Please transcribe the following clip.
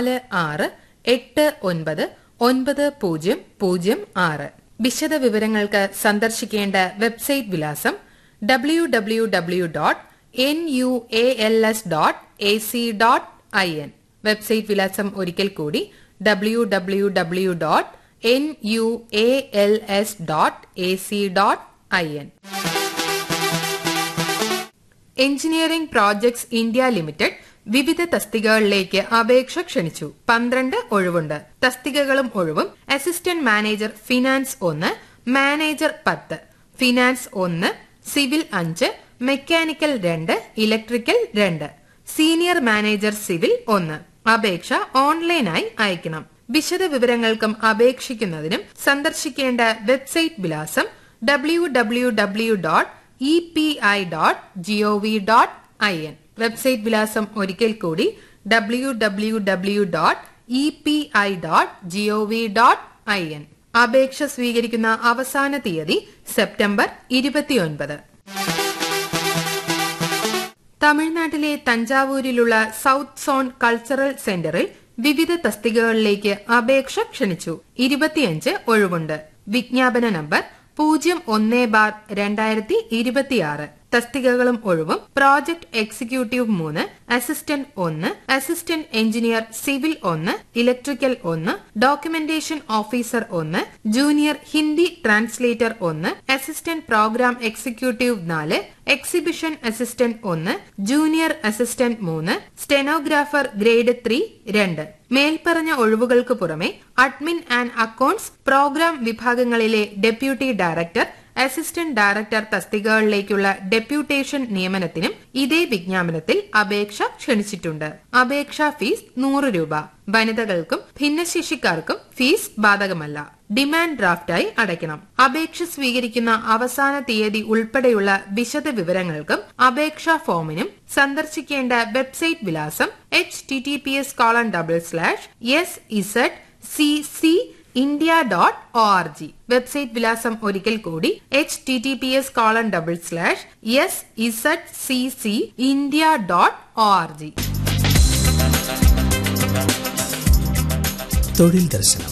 നാല് ആറ് എട്ട് ഒൻപത് ഒൻപത് പൂജ്യം പൂജ്യം ആറ് വിശദ വിവരങ്ങൾക്ക് സന്ദർശിക്കേണ്ട വെബ്സൈറ്റ് വിലാസം W W W dot N U A L S dot A C dot I N website വിലാസം ഒരിക്കൽ കൂടി W W W dot N U A L S dot A C dot I N engineering projects India limited വിവിധ തസ്തികകളിലേക്ക് അപേക്ഷ ക്ഷണിച്ചു പന്ത്രണ്ട് ഒഴിവുണ്ട് തസ്തികകളും ഒഴിവും അസിസ്റ്റന്റ് മാനേജർ ഫിനാൻസ് ഒന്ന് മാനേജർ പത്ത് ഫിനാൻസ് ഒന്ന് സിവിൽ അഞ്ച് മെക്കാനിക്കൽ രണ്ട് ഇലക്ട്രിക്കൽ രണ്ട് സീനിയർ മാനേജർ സിവിൽ ഒന്ന് അപേക്ഷ ഓൺലൈനായി അയക്കണം വിശദ വിവരങ്ങൾക്കും അപേക്ഷിക്കുന്നതിനും സന്ദർശിക്കേണ്ട വെബ്സൈറ്റ് വിലാസം W W W dot E P I dot GOV dot I N website വിലാസം ഒരിക്കൽ കൂടി W W W dot E P I dot GOV dot I N അപേക്ഷ സ്വീകരിക്കുന്ന അവസാന തീയതി സെപ്റ്റംബർ ഇരുപത്തിയൊൻപത് തമിഴ്നാട്ടിലെ തഞ്ചാവൂരിലുള്ള സൌത്ത് സോൺ കൾച്ചറൽ സെന്ററിൽ വിവിധ തസ്തികകളിലേക്ക് അപേക്ഷ ക്ഷണിച്ചു ഇരുപത്തിയഞ്ച് ഒഴിവുണ്ട് വിജ്ഞാപന നമ്പർ പൂജ്യം ഒന്ന് ബാർ രണ്ടായിരത്തി ഇരുപത്തിയാറ് തസ്തികകളും ഒഴിവും പ്രോജക്ട് എക്സിക്യൂട്ടീവ് മൂന്ന് അസിസ്റ്റന്റ് ഒന്ന് അസിസ്റ്റന്റ് എഞ്ചിനീയർ സിവിൽ ഒന്ന് ഇലക്ട്രിക്കൽ ഒന്ന് ഡോക്യുമെന്റേഷൻ ഓഫീസർ ഒന്ന് ജൂനിയർ ഹിന്ദി ട്രാൻസ്ലേറ്റർ ഒന്ന് അസിസ്റ്റന്റ് പ്രോഗ്രാം എക്സിക്യൂട്ടീവ് നാല് എക്സിബിഷൻ അസിസ്റ്റന്റ് ഒന്ന് ജൂനിയർ അസിസ്റ്റന്റ് മൂന്ന് സ്റ്റെനോഗ്രാഫർ ഗ്രേഡ് ത്രീ രണ്ട് മേൽപ്പറഞ്ഞ ഒഴിവുകൾക്ക് പുറമെ അഡ്മിൻ ആൻഡ് അക്കൌണ്ട്സ് പ്രോഗ്രാം വിഭാഗങ്ങളിലെ ഡെപ്യൂട്ടി ഡയറക്ടർ അസിസ്റ്റന്റ് ഡയറക്ടർ തസ്തികകളിലേക്കുള്ള ഡെപ്യൂട്ടേഷൻ നിയമനത്തിനും ഇതേ വിജ്ഞാപനത്തിൽ അപേക്ഷ ക്ഷണിച്ചിട്ടുണ്ട് അപേക്ഷാ ഫീസ് നൂറ് രൂപ വനിതകൾക്കും ഭിന്നശേഷിക്കാർക്കും ഫീസ് ബാധകമല്ല ഡിമാൻഡ് ഡ്രാഫ്റ്റായി അടയ്ക്കണം അപേക്ഷ സ്വീകരിക്കുന്ന അവസാന തീയതി ഉൾപ്പെടെയുള്ള വിശദ വിവരങ്ങൾക്കും അപേക്ഷാ ഫോമിനും സന്ദർശിക്കേണ്ട വെബ്സൈറ്റ് വിലാസം H T T P S colon double slash S Z C C India dot O R G website വിലാസം ഒരിക്കൽ കൂടി H T T P S colon double slash S Z C C India dot O R G തൊഴിൽ ദർശനം